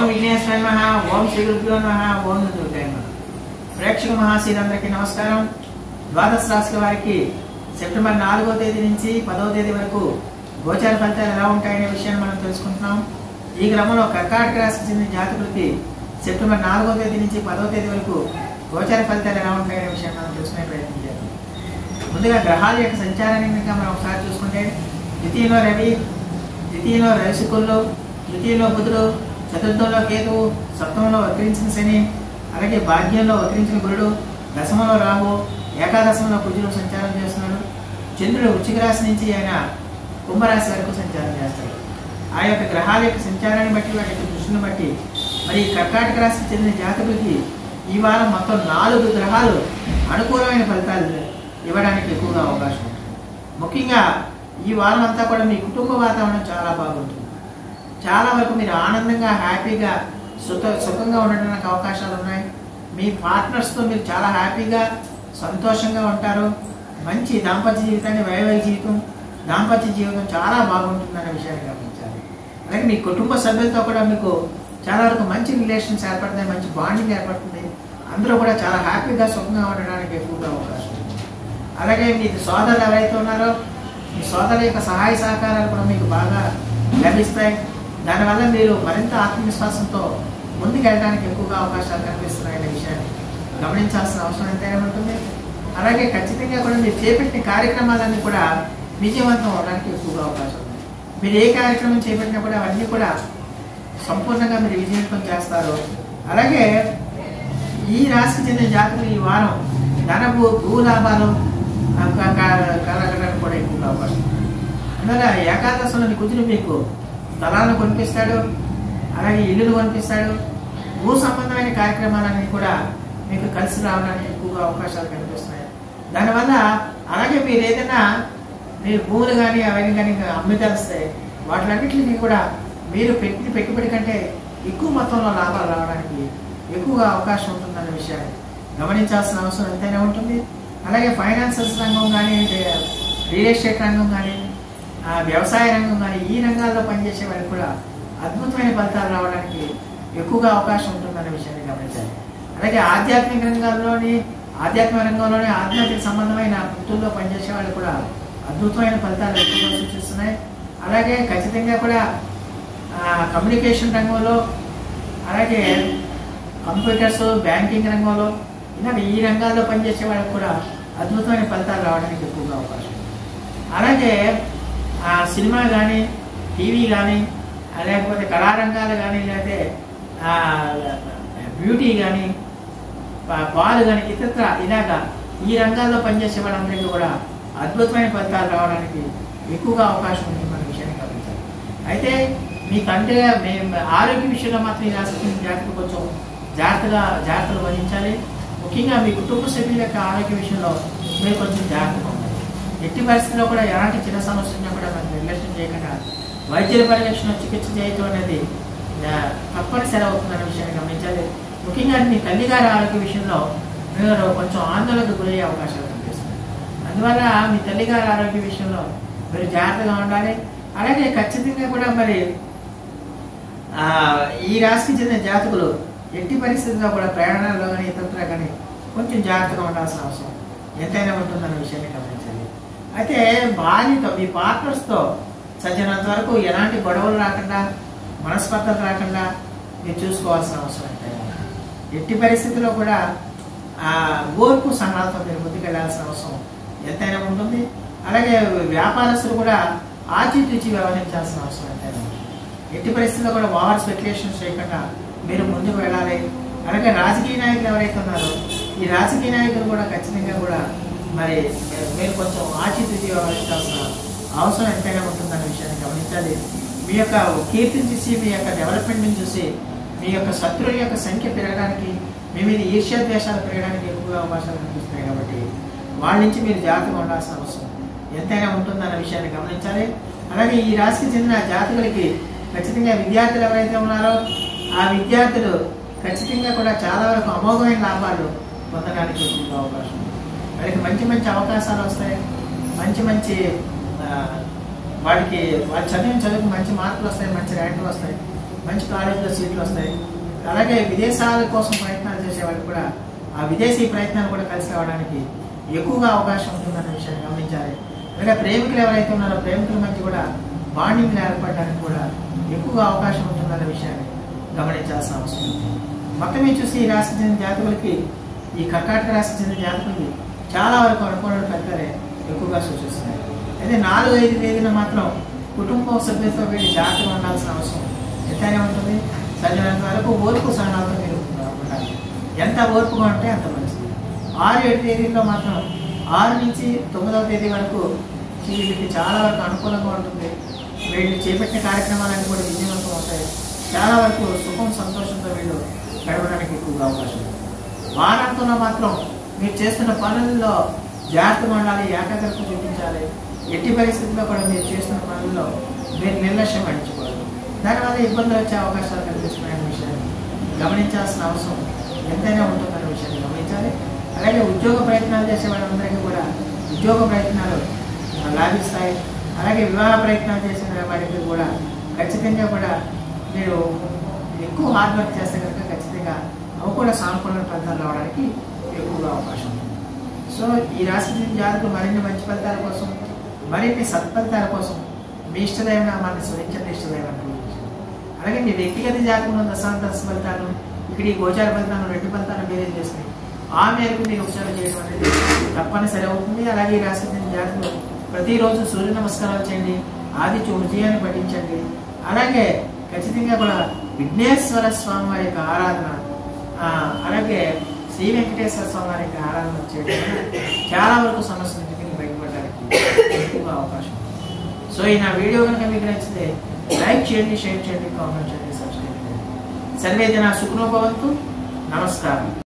విఘ్నేశ్వర నమ ఓం శ్రీ గురుభ్యో నమ ఓం దుర్గాయ నమ ప్రేక్షక మహాశీలందరికీ నమస్కారం ద్వాదశ రాశుల వారికి సెప్టెంబర్ నాలుగో తేదీ నుంచి పదవ తేదీ వరకు గోచార ఫలితాలు ఎలా ఉంటాయనే విషయాన్ని మనం తెలుసుకుంటున్నాం ఈ క్రమంలో కర్కాటక రాశికి చెందిన జాతకులకి సెప్టెంబర్ నాలుగో తేదీ నుంచి పదవ తేదీ వరకు గోచార ఫలితాలు ఎలా ఉంటాయనే విషయాన్ని మనం తెలుసుకునే ప్రయత్నం చేద్దాం ముందుగా గ్రహాల యొక్క సంచారాన్ని కనుక మనం ఒకసారి చూసుకుంటే ద్వితీయంలో రవి ద్వితీయంలో రవిశుకుల్లో ద్వితీయంలో బుధుడు చతుర్థంలో కేతువు సప్తమంలో వక్రించిన శని అలాగే భాగ్యంలో వక్రించిన గురుడు దశమంలో రాహు ఏకాదశంలో కుజుడు సంచారం చేస్తున్నాడు చంద్రుడు వృశ్చిక రాశి నుంచి ఆయన కుంభరాశి వరకు సంచారం చేస్తాడు ఆ యొక్క గ్రహాల యొక్క సంచారాన్ని బట్టి వాటి యొక్క దృష్టిని బట్టి మరి ఈ కర్కాటక రాశికి చెందిన జాతకులకి ఈ వారం మొత్తం నాలుగు గ్రహాలు అనుకూలమైన ఫలితాలు ఇవ్వడానికి ఎక్కువగా అవకాశం ఉంటుంది ముఖ్యంగా ఈ వారం అంతా కూడా మీ కుటుంబ వాతావరణం చాలా బాగుంటుంది చాలా వరకు మీరు ఆనందంగా హ్యాపీగా సుఖ సుఖంగా ఉండడానికి అవకాశాలు ఉన్నాయి మీ పార్ట్నర్స్తో మీరు చాలా హ్యాపీగా సంతోషంగా ఉంటారు మంచి దాంపత్య జీవితాన్ని వైవాహిక జీవితం దాంపత్య జీవితం చాలా బాగుంటుందనే విషయాన్ని గమనించాలి అలాగే మీ కుటుంబ సభ్యులతో కూడా మీకు చాలా వరకు మంచి రిలేషన్స్ ఏర్పడతాయి మంచి బాండింగ్ ఏర్పడుతుంది అందరూ కూడా చాలా హ్యాపీగా సుఖంగా ఉండడానికి ఎక్కువగా అవకాశం ఉంది అలాగే మీ సోదరులు ఎవరైతే ఉన్నారో మీ సోదరుల యొక్క సహాయ సహకారాలు కూడా మీకు బాగా లభిస్తాయి దానివల్ల మీరు మరింత ఆత్మవిశ్వాసంతో ముందుకు వెళ్ళడానికి ఎక్కువగా అవకాశాలు కనిపిస్తున్నాయనే విషయాన్ని గమనించాల్సిన అవసరం ఎంతైనా ఉంటుంది అలాగే ఖచ్చితంగా కూడా మీరు చేపట్టిన కార్యక్రమాలన్నీ కూడా విజయవంతం అవడానికి ఎక్కువగా అవకాశం ఉంది మీరు ఏ కార్యక్రమం చేపట్టినా కూడా అవన్నీ కూడా సంపూర్ణంగా మీరు విజయవంతం చేస్తారు అలాగే ఈ రాశికి చెందిన జాతకులు ఈ వారం ధనపు భూ లాభాలు ఆ, క- క- కలగడానికి కూడా ఎక్కువగా అవకాశం ఉంది. అందువల్ల ఏకాదశంలోని కుజుడు మీకు స్థలాలను కొనిపిస్తాడు అలాగే ఇల్లులు కొనిపిస్తాడు భూ సంబంధమైన కార్యక్రమాలన్నీ కూడా మీకు కలిసి రావడానికి ఎక్కువగా అవకాశాలు కనిపిస్తున్నాయి దానివల్ల అలాగే మీరు ఏదైనా మీరు భూములు కానీ అవన్నీ కానీ అమ్మితలిస్తే వాటిలన్నింటినీ కూడా మీరు పెట్టిన పెట్టుబడి కంటే ఎక్కువ మొత్తంలో లాభాలు రావడానికి ఎక్కువగా అవకాశం ఉంటుందన్న విషయాన్ని గమనించాల్సిన అవసరం ఎంతైనా ఉంటుంది అలాగే ఫైనాన్సెస్ రంగం కానీ రియల్ ఎస్టేట్ రంగం కానీ ఆ, వ్యవసాయ రంగం కానీ ఈ రంగాల్లో పనిచేసే వారికి కూడా అద్భుతమైన ఫలితాలు రావడానికి ఎక్కువగా అవకాశం ఉంటుందన్న విషయాన్ని గమనించాలి అలాగే ఆధ్యాత్మిక రంగాల్లోని ఆధ్యాత్మిక రంగంలోని ఆధ్యాత్మిక సంబంధమైన వృత్తుల్లో పనిచేసే వాళ్ళు కూడా అద్భుతమైన ఫలితాలు ఎక్కువగా సూచిస్తున్నాయి అలాగే ఖచ్చితంగా కూడా ఆ, కమ్యూనికేషన్ రంగంలో అలాగే కంప్యూటర్స్ బ్యాంకింగ్ రంగంలో ఇలా ఈ రంగాల్లో పనిచేసే వాళ్ళకి కూడా అద్భుతమైన ఫలితాలు రావడానికి ఎక్కువగా అవకాశం ఉంది అలాగే ఆ సినిమా కానీ టీవీ కానీ లేకపోతే కళారంగాలు కానీ లేకపోతే ఆ, బ్యూటీ కానీ పా- పాలు కానీ ఇతర ఇలాగా ఈ రంగాల్లో పనిచేసే వాళ్ళందరికీ కూడా అద్భుతమైన ఫలితాలు రావడానికి ఎక్కువగా అవకాశం ఉంది మన విషయాన్ని గమనించాలి అయితే మీ తండ్రి మీ ఆరోగ్య విషయంలో మాత్రం ఈ రాష్ట్రం జాగ్రత్త కొంచెం జాగ్రత్తగా జాగ్రత్తలు వహించాలి ముఖ్యంగా మీ కుటుంబ సభ్యుల యొక్క ఆరోగ్య విషయంలో మీరు కొంచెం జాగ్రత్తగా ఉండాలి ఎట్టి పరిస్థితుల్లో కూడా ఎలాంటి చిన్న సమస్య ఉన్నా కూడా మనం నిర్లక్ష్యం చేయకుండా వైద్యుల పర్యవేక్షణ చికిత్స చేయటం అనేది ఆ, తప్పనిసరి అవుతుందన్న విషయాన్ని గమనించాలి ముఖ్యంగా మీ తల్లిగారి ఆరోగ్య విషయంలో మీరు కొంచెం ఆందోళనకు గురయ్యే అవకాశాలు కనిపిస్తుంది అందువల్ల మీ తల్లిగారి ఆరోగ్య విషయంలో మీరు జాగ్రత్తగా ఉండాలి అలాగే ఖచ్చితంగా కూడా మరి ఆ, ఈ రాశికి చెందిన జాతకులు ఎట్టి పరిస్థితుల్లో కూడా ప్రయాణాల్లో కానీ ఇతరత్ర కానీ కొంచెం జాగ్రత్తగా ఉండాల్సిన అవసరం ఎంతైనా ఉంటుందన్న విషయాన్ని గమనించాలి అయితే భార్యతో మీ పార్ట్నర్స్తో సజ్జనంత వరకు ఎలాంటి గొడవలు రాకుండా మనస్పర్ధలు రాకుండా మీరు చూసుకోవాల్సిన అవసరం ఎంతైనా ఉంది. ఎట్టి పరిస్థితుల్లో కూడా ఆ ఓర్పు సహనాలతో మీరు ముందుకెళ్లాల్సిన అవసరం ఎంతైనా ఉంటుంది అలాగే వ్యాపారస్తులు కూడా ఆచితూచి వ్యవహరించాల్సిన అవసరం ఎంతైనా ఉంది ఎట్టి పరిస్థితుల్లో కూడా ఓవర్ స్పెక్యులేషన్స్ చేయకుండా మీరు ముందుకు వెళ్ళాలి అలాగే రాజకీయ నాయకులు ఎవరైతే ఉన్నారో ఈ రాజకీయ నాయకులు కూడా ఖచ్చితంగా కూడా మరి మీరు కొంచెం ఆచితూచి వ్యవహరించాల్సిన అవసరం ఎంతైనా ఉంటుందన్న విషయాన్ని గమనించాలి మీ యొక్క కీర్తిని చూసి మీ యొక్క డెవలప్మెంట్ని చూసి మీ యొక్క శత్రువుల యొక్క సంఖ్య పెరగడానికి మీ మీద ఈర్ష్యాద్వేషాలు పెరగడానికి ఎక్కువగా అవకాశాలు కనిపిస్తున్నాయి కాబట్టి వాళ్ళ నుంచి మీరు జాగ్రత్తగా ఉండాల్సిన అవసరం ఎంతైనా ఉంటుందన్న విషయాన్ని గమనించాలి అలాగే ఈ రాశికి చెందిన జాతకులకి ఖచ్చితంగా విద్యార్థులు ఎవరైతే ఉన్నారో ఆ విద్యార్థులు ఖచ్చితంగా కూడా చాలా వరకు అమోఘమైన లాభాలు పొందడానికి ఎక్కువగా అవకాశం ఉంది వాళ్ళకి మంచి మంచి అవకాశాలు వస్తాయి మంచి మంచి ఆ, వాడికి వాళ్ళు చదివిన చదువుకు మంచి మార్కులు వస్తాయి మంచి ర్యాంకులు వస్తాయి మంచి కాలేజీలో సీట్లు వస్తాయి అలాగే విదేశాల కోసం ప్రయత్నాలు చేసే వాళ్ళకి కూడా ఆ విదేశీ ప్రయత్నాలు కూడా కలిసి రావడానికి ఎక్కువగా అవకాశం ఉంటుందన్న విషయాన్ని గమనించాలి అలాగే ప్రేమికులు ఎవరైతే ఉన్నారో ప్రేమికుల మధ్య కూడా బాండింగ్ ఏర్పడడానికి కూడా ఎక్కువగా అవకాశం ఉంటుందన్న విషయాన్ని గమనించాల్సిన అవసరం ఉంది మొత్తం మీద చూసి ఈ రాశి చెందిన జాతకులకి ఈ కర్కాటక రాశి చెందిన జాతకులకి చాలా వరకు అనుకూల ఫలితాలే ఎక్కువగా సూచిస్తున్నాయి అయితే నాలుగు ఐదు తేదీన మాత్రం కుటుంబ సభ్యులతో వీళ్ళు జాగ్రత్తగా ఉండాల్సిన అవసరం ఎంతైనా ఉంటుంది చదివినంత వరకు ఓర్పు సహనాలతో మీరు ఉండాలి ఎంత ఓర్పుగా ఉంటే అంత మంచిది ఆరు ఏడు తేదీల్లో మాత్రం ఆరు నుంచి తొమ్మిదవ తేదీ వరకు వీళ్ళకి చాలా వరకు అనుకూలంగా ఉంటుంది వీళ్ళు చేపట్టిన కార్యక్రమాలన్నీ కూడా విజయవంతం అవుతాయి చాలా వరకు సుఖం సంతోషంతో వీళ్ళు గడపడానికి ఎక్కువగా అవకాశం ఉంది వారాంతంలో మాత్రం మీరు చేస్తున్న పనుల్లో జాగ్రత్తగా ఉండాలి ఏకాగ్రత చూపించాలి ఎట్టి పరిస్థితుల్లో కూడా మీరు చేస్తున్న పనుల్లో మీరు నిర్లక్ష్యం వహించకూడదు దానివల్ల ఇబ్బందులు వచ్చే అవకాశాలు కనిపిస్తున్నాయనే విషయాన్ని గమనించాల్సిన అవసరం ఎంతైనా ఉంటుందనే విషయాన్ని గమనించాలి అలాగే ఉద్యోగ ప్రయత్నాలు చేసే వాళ్ళందరికీ కూడా ఉద్యోగ ప్రయత్నాలు ఆ, లాభిస్తాయి అలాగే వివాహ ప్రయత్నాలు చేసిన వారికి కూడా ఖచ్చితంగా కూడా మీరు ఎక్కువ హార్డ్ వర్క్ చేస్తే కనుక ఖచ్చితంగా అవి కూడా సానుకూల ఫలితాలు రావడానికి ఎక్కువగా అవకాశం ఉంది సో ఈ రాశి చెందిన జాతకులు మరిన్ని మంచి ఫలితాల కోసం మరిన్ని సత్ఫలితాల కోసం మీ ఇష్టదైవ నామాన్ని స్మరించండి ఇష్టదైవం అలాగే మీ వ్యక్తిగత జాతకంలో దశాంతర ఫలితాలను ఇక్కడ ఈ గోచార ఫలితాలను రెండు ఫలితాలను బేరేజ్ చేసుకుని ఆ మేరకు మీరు ఉపచారం చేయడం అనేది తప్పనిసరి అవుతుంది అలాగే ఈ రాశి చెందిన జాతకులు ప్రతిరోజు సూర్య నమస్కారాలు చేయండి ఆదిత్య విజయాన్ని పఠించండి అలాగే ఖచ్చితంగా కూడా విఘ్నేశ్వర స్వామి వారి యొక్క ఆరాధన ఆ, అలాగే శ్రీ వెంకటేశ్వర స్వామి వారి యొక్క ఆరాధన చేయడం వల్ల చాలా వరకు సమస్య నుంచి మీరు బయటపడడానికి ఎక్కువగా అవకాశం ఉంది. సో ఈ నా వీడియో కనుక మీకు నచ్చితే లైక్ చేయండి షేర్ చేయండి కామెంట్ చేయండి సబ్స్క్రైబ్ చేయండి సర్వే జన సుఖనోభవంతు నమస్కారం